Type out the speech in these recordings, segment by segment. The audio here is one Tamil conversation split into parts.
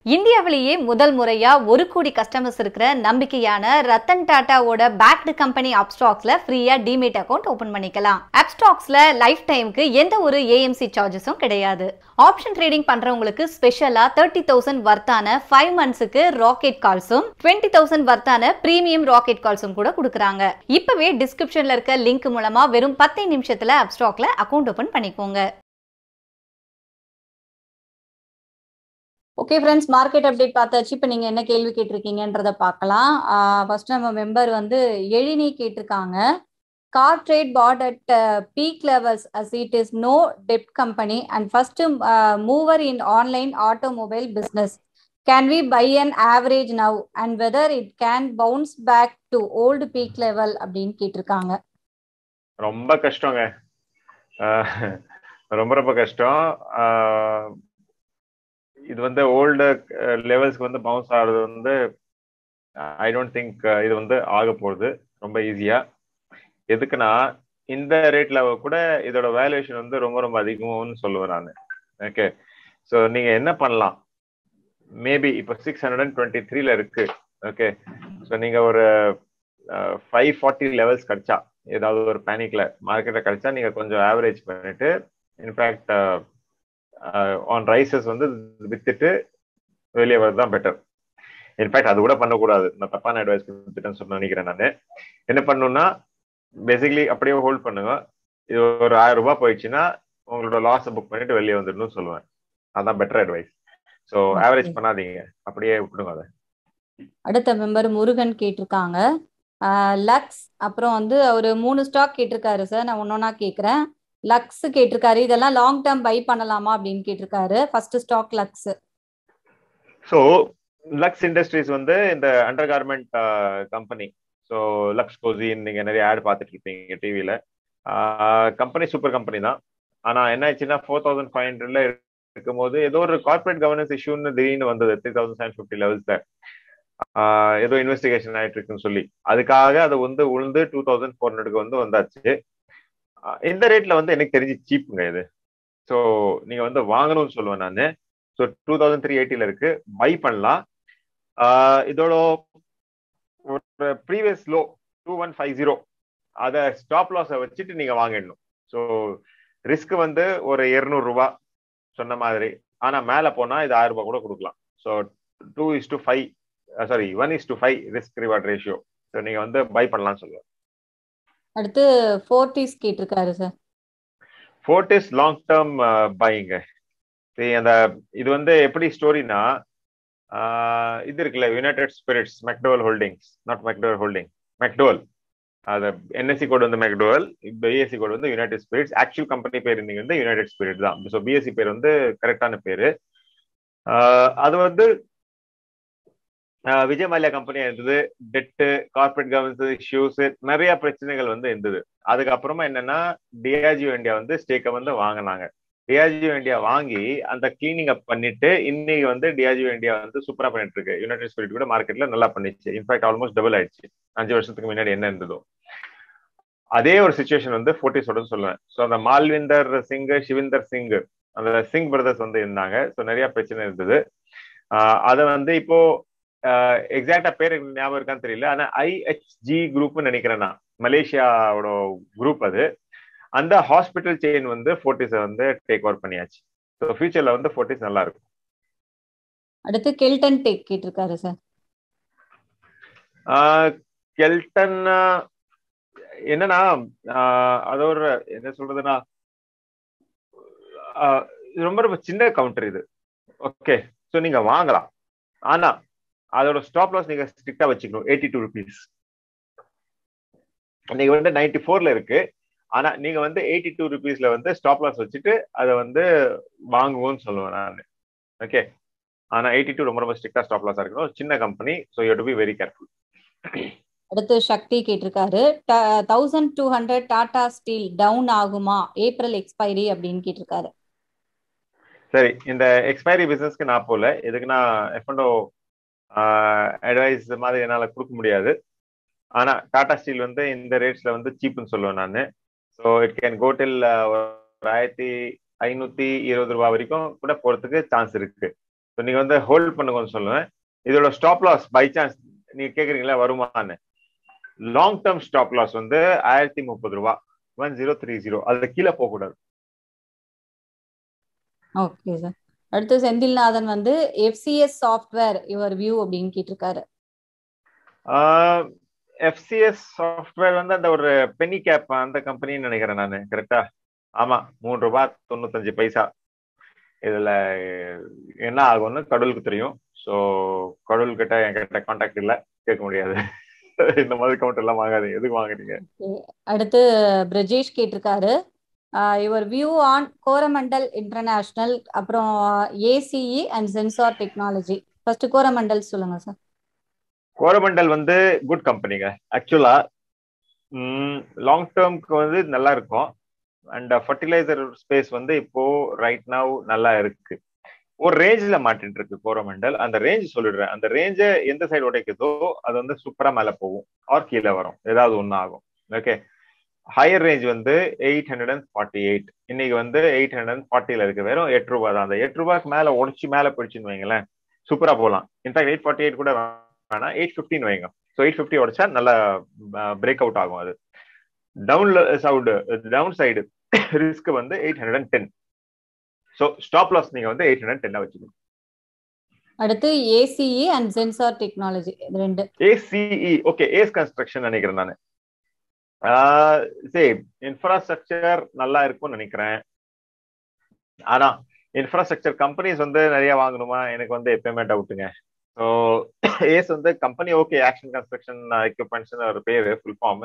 இந்தியாவிலேயே முதல் முறையா ஒரு கோடி கஸ்டமர்ஸ் இருக்கிற நம்பிக்கையான ரத்தன் டாட்டாவோட பேக்டு கம்பெனி அப்ஸ்டாக்ஸ்ல ஃப்ரீயா டிமேட் அக்கௌண்ட் ஓபன் பண்ணிக்கலாம் அப்ஸ்டாக்ஸ்ல லைஃப் டைமுக்கு எந்த ஒரு ஏஎம்சி சார்ஜஸும் கிடையாது ஆப்ஷன் ட்ரேடிங் பண்றவங்களுக்கு ஸ்பெஷலா தேர்ட்டி தௌசண்ட் வர்த்தான ஃபைவ் மந்த்ஸுக்கு ராக்கெட் கால்ஸும் டுவெண்ட்டி தௌசண்ட் வர்த்தான பிரீமியம் ராக்கெட் கால்ஸும் கூட கொடுக்குறாங்க இப்பவே டிஸ்கிரிப்ஷன்ல இருக்க லிங்க் மூலமா வெறும் பத்து நிமிஷத்துல அப்ஸ்டாக்ல அக்கௌண்ட் ஓபன் பண்ணிக்கோங்க ஓகே ஃப்ரெண்ட்ஸ் மார்க்கெட் அப்டேட் பார்த்தாச்சு இப்போ நீங்கள் என்ன கேள்வி கேட்டிருக்கீங்கன்றத பார்க்கலாம் ஃபர்ஸ்ட் நம்ம மெம்பர் வந்து எழினி கேட்டிருக்காங்க car trade bought at peak levels as it is no டெப்ட் company and first mover in online automobile business can we buy an average now and whether it can bounce back to old peak level அப்படின்னு கேட்டிருக்காங்க ரொம்ப கஷ்டங்க ரொம்ப ரொம்ப கஷ்டம் இது வந்து ஓல்டு லெவல்ஸ்க்கு வந்து பவுன்ஸ் ஆகிறது வந்து ஐ டோன்ட் திங்க் இது வந்து ஆக போகுது ரொம்ப ஈஸியா எதுக்குன்னா இந்த ரேட்ல கூட இதோட வேல்யூவேஷன் வந்து ரொம்ப ரொம்ப அதிகம்னு சொல்லுவேன் நான் ஓகே ஸோ நீங்க என்ன பண்ணலாம் மேபி இப்போ சிக்ஸ் ஹண்ட்ரட் அண்ட் டுவெண்ட்டி த்ரீல இருக்கு ஓகே ஸோ நீங்க ஒரு ஃபைவ் ஃபார்ட்டி லெவல்ஸ் கிடைச்சா ஏதாவது ஒரு பேனிக்ல மார்க்கெட்ல கிடைச்சா நீங்க கொஞ்சம் ஆவரேஜ் பண்ணிட்டு இன்ஃபேக்ட் ஆன் ரைசஸ் வந்து வித்துட்டு வெளியே வரது தான் பெட்டர் இன்ஃபேக்ட் அது கூட பண்ணக்கூடாது நான் தப்பான அட்வைஸ் கொடுத்துட்டேன்னு சொல்ல நினைக்கிறேன் நான் என்ன பண்ணணும்னா பேசிக்கலி அப்படியே ஹோல்ட் பண்ணுங்க இது ஒரு ஆயிரம் ரூபாய் போயிடுச்சுன்னா உங்களோட லாஸை புக் பண்ணிட்டு வெளியே வந்துடணும்னு சொல்லுவேன் அதான் பெட்டர் அட்வைஸ் ஸோ ஆவரேஜ் பண்ணாதீங்க அப்படியே விட்டுடுங்க அதை அடுத்த மெம்பர் முருகன் கேட்டிருக்காங்க லக்ஸ் அப்புறம் வந்து அவர் மூணு ஸ்டாக் கேட்டிருக்காரு சார் நான் ஒன்னொன்னா கேட்குறேன் லக்ஸ் கேட்டிருக்காரு இதெல்லாம் லாங் டேர்ம் பை பண்ணலாமா அப்படின்னு கேட்டிருக்காரு first stock Lux so Lux industries வந்து இந்த under garment company so Lux கோசின் நீங்க நிறைய ஆட் பார்த்துட்டு இருப்பீங்க டிவியில கம்பெனி சூப்பர் கம்பெனி தான் ஆனா என்ன ஆச்சுன்னா ஃபோர் தௌசண்ட் ஃபைவ் ஹண்ட்ரட்ல இருக்கும் போது ஏதோ ஒரு கார்பரேட் கவர்னன்ஸ் இஷ்யூன்னு திடீர்னு வந்தது த்ரீ தௌசண்ட் செவன் ஃபிஃப்டி லெவல்ஸ்ல ஏதோ இன்வெஸ்டிகேஷன் ஆயிட்டு இருக்குன்னு சொல்லி அதுக்காக அது வந்து உளுந்து டூ தௌசண்ட் ஃபோர் ஹண்ட்ரடுக்கு வந்து வந்தாச்சு இந்த ரேட்ல வந்து எனக்கு தெரிஞ்சு சீப்புங்க இது ஸோ நீங்க வந்து வாங்கணும்னு சொல்லுவேன் நான் ஸோ டூ தௌசண்ட் த்ரீ எயிட்டில இருக்கு பை பண்ணலாம் இதோட ஒரு previous low two one five zero அதை ஸ்டாப் லாஸை வச்சுட்டு நீங்க வாங்கிடணும் ஸோ ரிஸ்க் வந்து ஒரு இருநூறு ரூபா சொன்ன மாதிரி ஆனா மேல போனா இது ஆயிரம் ரூபாய் கூட கொடுக்கலாம் so two is to five sorry one is to five risk reward ratio so நீங்க வந்து பை பண்ணலாம்னு சொல்லுவேன் அடுத்து ஃபோர்டிஸ் கேட்டிருக்காரு சார் ஃபோர்டிஸ் லாங் டேர்ம் பைங்க சரி அந்த இது வந்து எப்படி ஸ்டோரினா இது இருக்குல்ல United Spirits McDowell holdings not McDowell holding McDowell அது என்எஸ்சி கோட் வந்து மெக்டோவல் பிஎஸ்சி கோட் வந்து யுனைடெட் ஸ்பிரிட்ஸ் ஆக்சுவல் கம்பெனி பேர் இன்னைக்கு வந்து யுனைடெட் ஸ்பிரிட் தான் ஸோ பிஎஸ்சி பேர் வந்து கரெக்டான பேரு அது வந்து விஜய் மல்யா கம்பெனியா இருந்தது டெட்டு கார்பரேட் கவர்னன்ஸ் இஷ்யூஸ் நிறைய பிரச்சனைகள் வந்து இருந்தது அதுக்கப்புறமா என்னன்னா டிஆர்ஜிஓ இந்தியா வந்து ஸ்டேக்கை வந்து வாங்கினாங்க டிஆர்ஜிஓ இந்தியா வாங்கி அந்த கிளீனிங் அப் பண்ணிட்டு இன்னைக்கு வந்து டிஆர்ஜிஓ இந்தியா வந்து சூப்பரா பண்ணிட்டு இருக்கு யுனைடெட் ஸ்பிரிட் கூட மார்க்கெட்ல நல்லா பண்ணிச்சு இன்ஃபேக்ட் ஆல்மோஸ்ட் டபுள் ஆயிடுச்சு அஞ்சு வருஷத்துக்கு முன்னாடி என்ன இருந்ததோ அதே ஒரு சுச்சுவேஷன் வந்து ஃபோர்ட்டிஸோட சொல்லுவேன் ஸோ அந்த மால்விந்தர் சிங் சிவிந்தர் சிங் அந்த சிங் பிரதர்ஸ் வந்து இருந்தாங்க ஸோ நிறைய பிரச்சனை இருந்தது அதை வந்து இப்போ எக்ஸாக்டா பேர் ஞாபகம் இருக்கான்னு தெரியல ஆனா ஐஹெச்ஜி குரூப்னு நினைக்கிறேன் நான் மலேசியாவோட குரூப் அது அந்த ஹாஸ்பிட்டல் செயின் வந்து ஃபோர்ட்டிஸை வந்து டேக் ஓவர் பண்ணியாச்சு ஸோ ஃபியூச்சர்ல வந்து ஃபோர்ட்டிஸ் நல்லா இருக்கும் அடுத்து கெல்டன் டேக் கேட்டிருக்காரு சார் கெல்டன் என்னன்னா அது ஒரு என்ன சொல்றதுன்னா ரொம்ப ரொம்ப சின்ன கவுண்டர் இது ஓகே ஸோ நீங்க வாங்கலாம் ஆனா அதோட ஸ்டாப் லாஸ் நீங்க ஸ்ட்ரிக்டா வச்சுக்கணும் எயிட்டி டூ ருபீஸ் நீங்க வந்து நைன்டி ஃபோர்ல இருக்கு ஆனா நீங்க வந்து எயிட்டி டூ ருபீஸ்ல வந்து ஸ்டாப் லாஸ் வச்சுட்டு அதை வந்து வாங்குவோம்னு சொல்லுவேன் நான் ஓகே ஆனா எயிட்டி டூ ரொம்ப ரொம்ப ஸ்ட்ரிக்டா ஸ்டாப் லாஸா இருக்கணும் சின்ன company so you to be very careful அடுத்து சக்தி கேட்டிருக்காரு thousand two hundred Tata Steel down ஆகுமா ஏப்ரல் எக்ஸ்பைரி அப்படின்னு கேட்டிருக்காரு சரி இந்த எக்ஸ்பைரி பிசினஸ்க்கு நான் போல எதுக்குன்னா எஃப்என்டோ அட்வைஸ் மாதிரி என்னால் கொடுக்க முடியாது ஆனா டாடா ஸ்டீல் வந்து இந்த ரேட்ஸ்ல வந்து சீப்னு சொல்லுவேன் நான் so it can go till ஒரு ஆயிரத்தி ஐநூத்தி இருபது ரூபாய் வரைக்கும் கூட போறதுக்கு சான்ஸ் இருக்கு ஸோ நீங்க வந்து ஹோல்ட் பண்ணுங்கன்னு சொல்லுவேன் இதோட ஸ்டாப் லாஸ் பை சான்ஸ் நீங்க கேக்குறீங்களா வருமானு லாங் டேர்ம் ஸ்டாப் லாஸ் வந்து ஆயிரத்தி முப்பது ரூபா ஒன் ஜீரோ த்ரீ ஜீரோ அதுல கீழே போக கூடாது ஓகே சார் அடுத்து செந்தில்நாதன் வந்து எஃப்சிஎஸ் சாஃப்ட்வேர் யுவர் வியூ அப்படின்னு கேட்டிருக்காரு எஃப்சிஎஸ் சாஃப்ட்வேர் வந்து அந்த ஒரு பெனி கேப் அந்த கம்பெனின்னு நினைக்கிறேன் நான் கரெக்டா ஆமா மூணு ரூபாய் தொண்ணூத்தஞ்சு பைசா இதுல என்ன ஆகும்னு கடவுளுக்கு தெரியும் ஸோ கடவுள் கிட்ட என்கிட்ட கான்டாக்ட் இல்லை கேட்க முடியாது இந்த மாதிரி கவுண்ட் எல்லாம் வாங்காது எதுக்கு வாங்குறீங்க அடுத்து பிரஜேஷ் கேட்டிருக்காரு your view on Coromandel International அப்புறம் ACE and Zensar technology first Coromandel சொல்லுங்க சார் கோரமண்டல் வந்து குட் கம்பெனிங்க ஆக்சுவலா லாங் டேர்ம்க்கு வந்து நல்லா இருக்கும் அண்ட் ஃபர்டிலைசர் ஸ்பேஸ் வந்து இப்போ ரைட் நவ் நல்லா இருக்கு ஒரு ரேஞ்சில் மாட்டிட்டு இருக்கு கோரமண்டல் அந்த ரேஞ்ச் சொல்லிடுறேன் அந்த ரேஞ்சை எந்த சைடு உடைக்குதோ அது வந்து சூப்பரா மேல போகும் ஆர் கீழே வரும் ஏதாவது ஒன்று ஆகும் ஓகே ஹையர் ரேஞ்ச் வந்து eight hundred and forty eight இன்னைக்கு வந்து எயிட் ஹண்ட்ரட் அண்ட் ஃபார்ட்டில இருக்கு வெறும் எட்டு ரூபாய் தான் அந்த எட்டு ரூபாய்க்கு மேல உடச்சு மேல போயிடுச்சுன்னு வைங்களேன் சூப்பரா போகலாம் இன்ஃபேக்ட் எயிட் ஃபார்ட்டி எயிட் கூட வேணாம் எயிட் ஃபிஃப்டின் வைங்க ஸோ எயிட் ஃபிஃப்டி உடைச்சா நல்லா பிரேக் அவுட் ஆகும் அது டவுன்ல சவுடு டவுன் சைடு ரிஸ்க் வந்து eight hundred and ten so stop loss நீங்க வந்து எயிட் ஹண்ட்ரட் டென்னை வச்சுக்கணும் அடுத்து ஏசிஇ அண்ட் சென்சார் டெக்னாலஜி ரெண்டு ஏசிஇ ஓகே ஏஸ் கன்ஸ்ட்ரக்ஷன் நினைக்கிறேன் நான் சரி இன்ஃப்ராஸ்ட்ரக்சர் நல்லா இருக்கும்னு நினைக்கிறேன் ஆனா இன்ஃப்ராஸ்ட்ரக்சர் கம்பெனிஸ் வந்து நிறைய வாங்கணுமா எனக்கு வந்து எப்பயுமே டவுட்டுங்க ஸோ ஏஸ் வந்து company okay action construction equipments ஒரு பேர் ஃபுல் ஃபார்ம்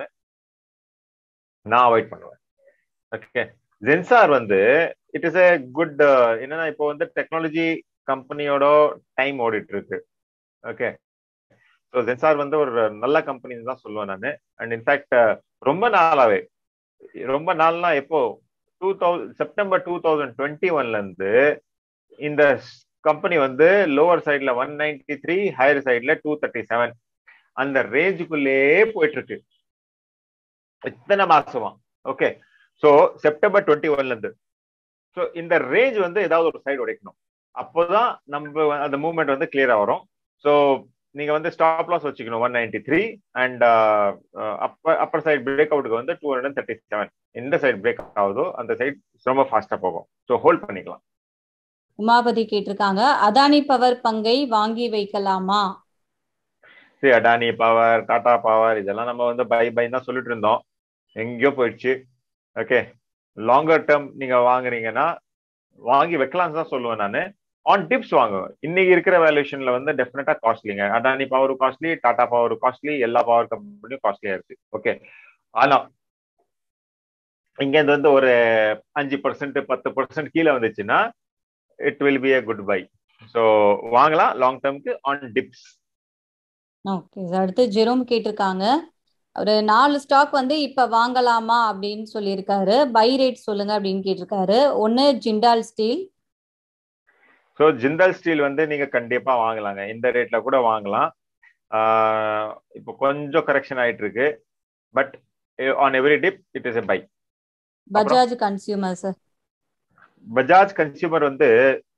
நான் அவாய்ட் பண்ணுவேன் ஓகே ஜென்சார் வந்து இட் இஸ் ஏ குட் என்னன்னா இப்போ வந்து டெக்னாலஜி கம்பெனியோட டைம் ஓடிட்டு இருக்கு ஓகே ஸோ ஜென்சார் வந்து ஒரு நல்ல கம்பெனி தான் சொல்லுவேன் நான் அண்ட் இன்ஃபேக்ட் ரொம்ப நாளாவே ரொம்ப நாள்னா எப்போ two thousand September two thousand twenty ஒன்ல இருந்து இந்த கம்பெனி வந்து லோவர் சைட்ல ஒன் நைன்டி த்ரீ ஹையர் சைட்ல டூ தேர்ட்டி செவன் அந்த ரேஞ்சுக்குள்ளே போயிட்டு இருக்கு இத்தனை மாசமா ஓகே ஸோ செப்டம்பர் டுவெண்ட்டி ஒன்ல இருந்து ஸோ இந்த ரேஞ்ச் வந்து ஏதாவது ஒரு சைடு உடைக்கணும் அப்போதான் நம்ம அந்த மூவ்மெண்ட் வந்து கிளியரா வரும் ஸோ நீங்க வந்து ஸ்டாப் லாஸ் வச்சுக்கணும் one ninety three and upper upper side break அவுட்டுக்கு வந்து டூ ஹண்ட்ரட் தேர்ட்டி செவன் எந்த சைடு பிரேக் ஆகுதோ அந்த சைட் ரொம்ப ஃபாஸ்டா போகும் ஸோ ஹோல்ட் பண்ணிக்கலாம் உமாபதி கேட்டிருக்காங்க அதானி பவர் பங்கை வாங்கி வைக்கலாமா சரி அடானி பவர் டாடா பவர் இதெல்லாம் நம்ம வந்து பை பை தான் சொல்லிட்டு இருந்தோம் எங்கேயோ போயிடுச்சு ஓகே லாங்கர் டேர்ம் நீங்க வாங்குறீங்கன்னா வாங்கி வைக்கலாம்னு தான் சொல்லுவேன் நான் ஆன் டிப்ஸ் வாங்குவேன் இன்னைக்கு இருக்கிற வேல்யூஷன்ல வந்து டெஃபினட்டா காஸ்ட்லிங்க Adani power costly Tata power costly எல்லா பவர் கம்பெனியும் காஸ்ட்லியா இருக்கு ஓகே ஆனா இங்க இருந்து வந்து ஒரு அஞ்சு பர்சன்ட் பத்து பர்சன்ட் கீழே வந்துச்சுன்னா it will be a good buy so வாங்கலாம் லாங் டேர்ம்க்கு ஆன் டிப்ஸ் ஓகே அடுத்து ஜெரோம் கேட்டிருக்காங்க ஒரு நாலு ஸ்டாக் வந்து இப்ப வாங்கலாமா அப்படின்னு சொல்லியிருக்காரு பை ரேட் சொல்லுங்க அப்படின்னு கேட்டிருக்காரு ஒன்னு Jindal steel so Jindal steel வந்து நீங்க கண்டிப்பா வாங்கலாங்க இந்த ரேட்ல கூட வாங்கலாம் இப்போ கொஞ்சம் கரெக்ஷன் ஆயிட்டு இருக்கு but on every dip it is a buy Bajaj consumer sir Bajaj consumer வந்து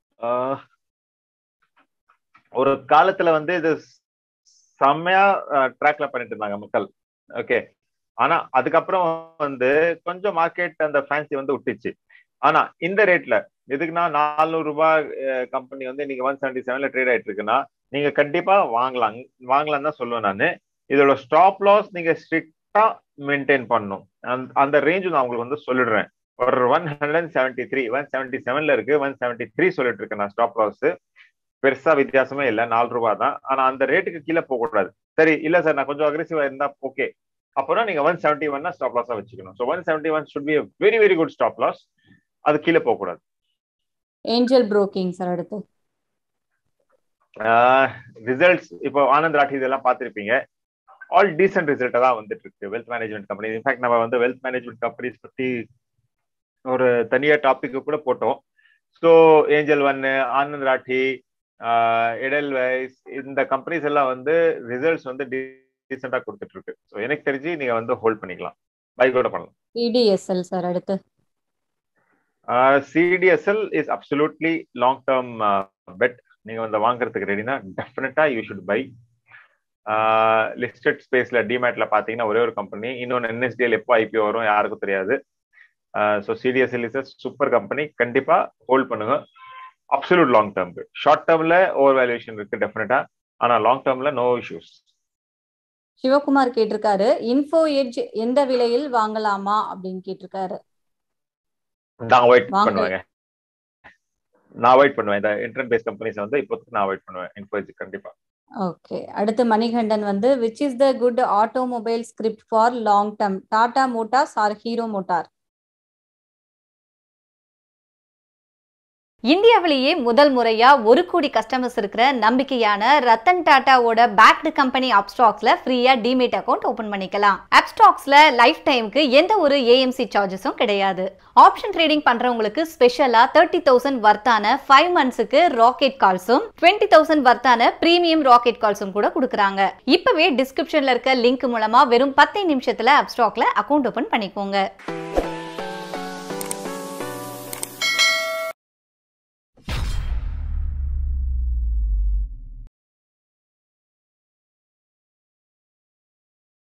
ஒரு காலத்துல வந்து இது செம்மையா ட்ராக்ல பண்ணிட்டு இருந்தாங்க மக்கள் ஓகே ஆனா அதுக்கப்புறம் வந்து கொஞ்சம் மார்க்கெட் அந்த ஃபேன்சி வந்து விட்டுச்சு ஆனா இந்த ரேட்ல எதுக்குன்னா நானூறு ரூபாய் கம்பெனி வந்து நீங்க ஒன் செவன்டி செவன்ல ட்ரேட் ஆயிட்டு இருக்குன்னா நீங்க கண்டிப்பா வாங்கலாம் வாங்கலாம் தான் சொல்லுவேன் நான் இதோட ஸ்டாப் லாஸ் நீங்க ஸ்ட்ரிக்டா மெயின்டைன் பண்ணும் அந்த ரேஞ்ச் நான் உங்களுக்கு வந்து சொல்லிடுறேன் ஒரு one hundred seventy three one seventy செவன்ல இருக்கு ஒன் செவன்டி த்ரீ சொல்லிட்டு இருக்கேன் நான் ஸ்டாப் லாஸ் பெருசா வித்தியாசமே இல்லை நாலு ரூபாய் தான் ஆனா அந்த ரேட்டுக்கு கீழே போக கூடாது சரி இல்ல சார் நான் கொஞ்சம் அக்ரெசிவா இருந்தா ஓகே அப்புறம் நீங்க ஒன் செவன்டி ஒன்னா ஸ்டாப் லாஸா வச்சுக்கணும் so one seventy one should be very very good stop loss அது கீழே போக கூடாது ஏஞ்சல் புரோக்கிங் சார் அடுத்து ரிசல்ட்ஸ் இப்போ ஆனந்த் ராட்டி இதெல்லாம் பார்த்துருப்பீங்க ஆல் டீசென்ட் ரிசல்ட்டா தான் வந்துட்டு இருக்கு வெல்த் மேனேஜ்மெண்ட் கம்பெனி இன்ஃபேக்ட் நம்ம வந்து வெல்த் மேனேஜ்மெண்ட் கம்பெனிஸ் பத்தி ஒரு தனியா டாபிக் கூட போட்டோம் ஸோ ஏஞ்சல் ஒன்னு ஆனந்த் ராட்டி எடல் வைஸ் இந்த கம்பெனிஸ் எல்லாம் வந்து ரிசல்ட்ஸ் வந்து டீசெண்டா கொடுத்துட்டு இருக்கு ஸோ எனக்கு தெரிஞ்சு நீங்க வந்து ஹோல்ட் பண்ணிக்கலாம் பை கூட பண்ணலாம் சிடிஎஸ்எல் சார் அடுத்து CDSL is absolutely long term bet நீங்க வந்து வாங்குறதுக்கு ரெடினா டெஃபினட்டா யூ ஷுட் பை லிஸ்டட் ஸ்பேஸ்ல டிமேட்ல பாத்தீங்கன்னா ஒரே ஒரு கம்பெனி இன்னொன்று என்எஸ்டிஎல் எப்போ ஐபிஓ வரும் யாருக்கும் தெரியாது so CDSL is super company கண்டிப்பா ஹோல்ட் பண்ணுங்க அப்சல்யூட் லாங் டேர்ம்க்கு ஷார்ட் டேர்ம்ல ஓவர் வேல்யூஷன் இருக்கு டெஃபினட்டா ஆனா லாங் டேர்ம்ல நோ இஷ்யூஸ் சிவகுமார் கேட்டிருக்காரு இன்ஃபோ எட்ஜ் எந்த விலையில் வாங்கலாமா அப்படின்னு கேட்டிருக்காரு நான் அவாய்ட் வாங்க. பண்ணுவேங்க நான் அவாய்ட் பண்ணுவேன் இந்த இன்டர்நெட் பேஸ் கம்பெனிஸ் வந்து இப்போதைக்கு நான் அவாய்ட் பண்ணுவேன் இன்ஃபோஜி கண்டிப்பா ஓகே அடுத்து மணிகண்டன் வந்து which is the good automobile script for long term Tata Motors or Hero motor இந்தியாவிலேயே முதல் முறையா ஒரு கோடி கஸ்டமர்ஸ் இருக்கிற நம்பிக்கையான ரத்தன் டாட்டாவோட பேக்டு கம்பெனி அப்ஸ்டாக்ஸ்ல ஃப்ரீயா டிமேட் அக்கௌண்ட் ஓபன் பண்ணிக்கலாம் அப்ஸ்டாக்ஸ்ல லைஃப் டைம்க்கு எந்த ஒரு ஏஎம்சி சார்ஜஸும் கிடையாது ஆப்ஷன் ட்ரேடிங் பண்றவங்களுக்கு ஸ்பெஷலா தேர்ட்டி தௌசண்ட் வர்த்தான ஃபைவ் மந்த்ஸுக்கு ராக்கெட் கால்ஸும் டுவெண்ட்டி தௌசண்ட் வர்த்தான பிரீமியம் ராக்கெட் கால்ஸும் கூட கொடுக்குறாங்க இப்பவே டிஸ்கிரிப்ஷன்ல இருக்க லிங்க் மூலமா வெறும் பத்து நிமிஷத்துல அப்ஸ்டாக்ல அக்கௌண்ட் ஓபன் பண்ணிக்கோங்க